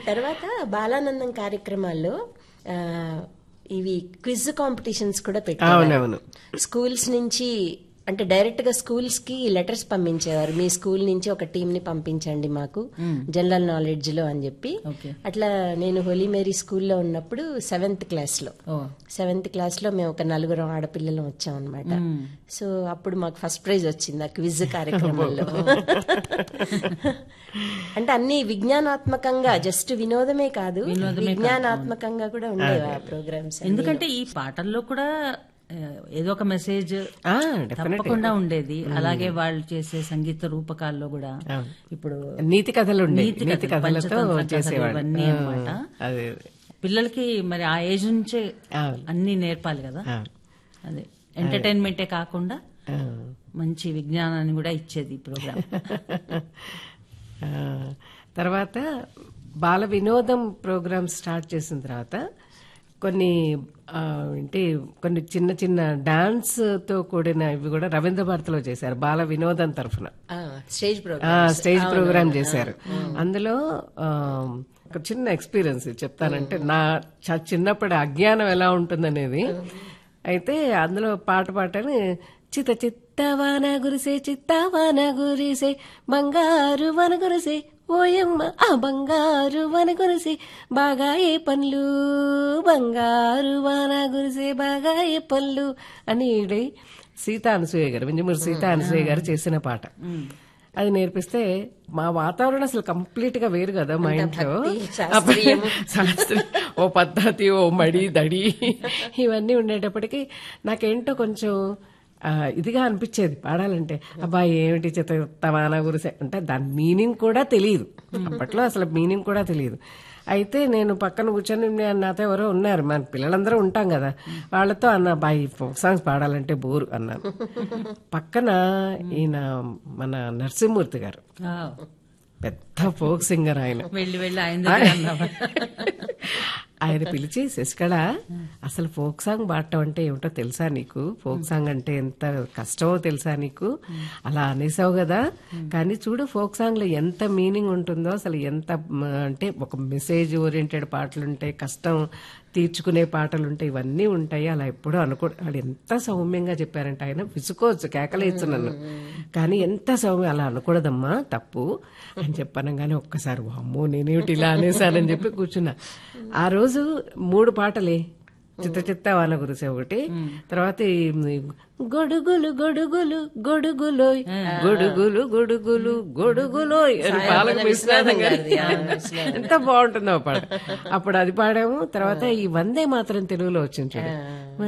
తర్వాత బాలానందం కార్యక్రమాల్లో ఆ, ఇవి క్విజ్ కాంపిటీషన్స్ కూడా పెట్టారు అవునవును స్కూల్స్ నుంచి అంటే డైరెక్ట్ గా స్కూల్స్ కి లెటర్స్ పంపించేవారు మీ స్కూల్ నుంచి ఒక టీం ని పంపించండి మాకు జనరల్ నాలెడ్జ్ లో అని చెప్పి ఓకే. అట్లా నేను హోలీ మేరీ స్కూల్లో ఉన్నప్పుడు సెవెంత్ క్లాస్ లో ఓ సెవెంత్ క్లాస్ లో మేము ఒక నలుగురం ఆడపిల్లలం వచ్చాం అనమాట సో అప్పుడు మాకు ఫస్ట్ ప్రైజ్ వచ్చింది ఆ క్విజ్ కార్యక్రమంలో అంటే అన్ని విజ్ఞానాత్మకంగా జస్ట్ వినోదమే కాదు విజ్ఞానాత్మకంగా కూడా ఉండేవి ఆ ప్రోగ్రామ్స్ ఎందుకంటే ఈ పాటల్లో కూడా ఆ, ఏదో ఒక మెసేజ్ ఆ, definitely. తప్పకుండా ఉండేది అలాగే వాళ్ళు చేసే సంగీత రూపకాల్లో కూడా ఇప్పుడు నీతి కథలు ఉండే నీతి నీతి కథలు, కథలతో పంచతంత్ర కథలు చేసేవాడు ఇవన్నీ ఆ, అన్నమాట. అదే పిల్లలకి మరి ఆ ఏజ్ నుంచే అవును. అన్ని నేర్పాలి కదా ఆ, అదే ఎంటర్టైన్మెంటే కాకుండా ఆ. మంచి విజ్ఞానాన్ని కూడా ఇచ్చేది ఈ ప్రోగ్రామ్ ఆ, తర్వాత బాల వినోదం ప్రోగ్రామ్ స్టార్ట్ చేసిన తర్వాత కొన్ని ఆ, ఏంటి కొన్ని చిన్న చిన్న డాన్స్ తో కూడిన ఇవి కూడా రవీంద్ర భారతిలో చేశారు బాల వినోదం తరఫున స్టేజ్ ఆ, ప్రోగ్రామ్ స్టేజ్ ప్రోగ్రామ్ చేశారు అందులో ఆ, ఒక చిన్న ఎక్స్పీరియన్స్ చెప్తానంటే నా చ- చిన్నప్పటి అజ్ఞానం ఎలా ఉంటుందనేది అయితే అందులో పాట పాటని చిత చిత్తవాన గురిసే చిత్తవాన గురిసే బంగారు వన గురిసే ఓయమ్మ ఆ బంగారు వన గురిసే బాగా ఏ పనులు బంగారు వాన గురిసే బాగా ఏ పనులు అని ఈడి సీతా అనసూయ గారు వింజమూరి సీతా అనసూయ గారు చేసిన పాట అది నేర్పిస్తే మా వాతావరణం అసలు కంప్లీట్ గా వేరు కదా మా ఇంట్లో శాస్త్రీయము. శాస్త్రీయ ఓ పద్ధతి ఓ మడి దడి ఇవన్నీ ఉండేటప్పటికి నాకేంటో కొంచెం ఆ, ఇదిగా అనిపించేది పాడాలంటే అబ్బాయి ఏమిటి చిత్తవాన గురిసే అంటే దాని మీనింగ్ కూడా తెలియదు అప్పట్లో అసలు మీనింగ్ కూడా తెలియదు అయితే నేను పక్కన కూర్చొని నేను నాతో ఎవరో ఉన్నారు మన పిల్లలందరూ ఉంటాం కదా వాళ్ళతో అన్న బాయ్ ఫోక్ సాంగ్స్ పాడాలంటే బోరు అన్నాను పక్కన ఈయన మన నరసింహమూర్తి గారు పెద్ద ఫోక్ సింగర్ ఆయన వెళ్ళి వెళ్ళి ఆయన దగ్గర అన్నావా? ఆయన పిలిచి శశికళ అసలు ఫోక్ సాంగ్ పాడటం అంటే ఏమిటో తెలుసా నీకు ఫోక్ సాంగ్ అంటే ఎంత కష్టమో తెలుసా నీకు అలా అనేసావు కదా కానీ చూడు ఫోక్ సాంగ్ లో ఎంత మీనింగ్ ఉంటుందో అసలు ఎంత మ, అంటే ఒక మెసేజ్ ఓరియంటెడ్ పాటలు ఉంటాయి కష్టం తీర్చుకునే పాటలు ఉంటాయి ఇవన్నీ ఉంటాయి అలా ఎప్పుడూ అనుకో వాడు ఎంత సౌమ్యంగా చెప్పారంటే ఆయన విసుకోవచ్చు కేకలేయచ్చు నన్ను కానీ ఎంత సౌమ్యం అలా అనకూడదమ్మా తప్పు అని చెప్పనగానే ఒక్కసారి అమ్మో నేనేమిటి ఇలా అనేసానని చెప్పి కూర్చున్నా ఆ రోజు మూడు పాటలే చిత్త చిత్త వాన గురిసే ఒకటి తర్వాత ఈ గొడుగులు గొడుగులు గొడుగులోయ్ గొడుగులు గొడుగులు గొడుగులోయ్ అని పాలకు విశ్వనాథం గారు ఎంత బాగుంటుందో ఆ పాట అప్పుడు అది పాడాము తర్వాత ఈ వందే మాత్రం తెలుగులో వచ్చింది చూడు